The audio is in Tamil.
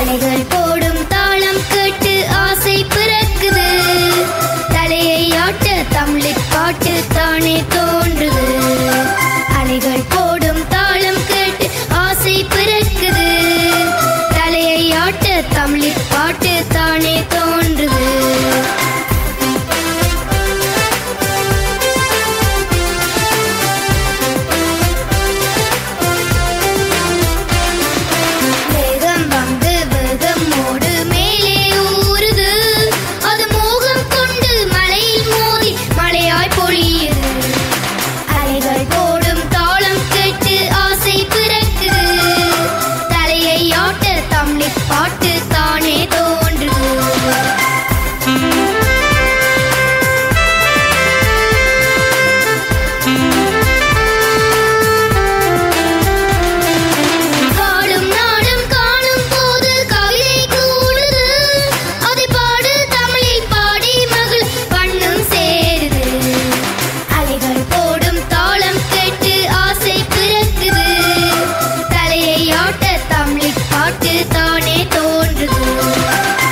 அலைகள் போடும் தாளம் கேட்டு ஆசை பிறக்குது தலையை ஆட்ட தமிழிற் பாட்டு தானே தோன்றுது அலைகள் போடும் தாளம் கேட்டு ஆசை பிறக்குது தலையை ஆட்ட தமிழிற் பாட்டு தானே தோன்றுது வேகம் வந்து வேகமோடு மேலே ஊறுது அது மோகம் கொண்டு மலையில் மோதி மழையாய் பொழியுது அலைகள் போடும் தாளம் கேட்டு ஆசை பிறக்குது தலையை ஆட்ட தமிழிற் பாட்டு தானே தோன்றுது காடும் நாடும் காணும் போது கவிதை கூடுது அதை பாடு தமிழில் பாடி மகள் பண்ணும் சேருது அலைகள் போடும் தாளம் கேட்டு ஆசை பிறக்குது தலையை ஆட்ட தமிழில் பாட்டு தானே தோன்றுது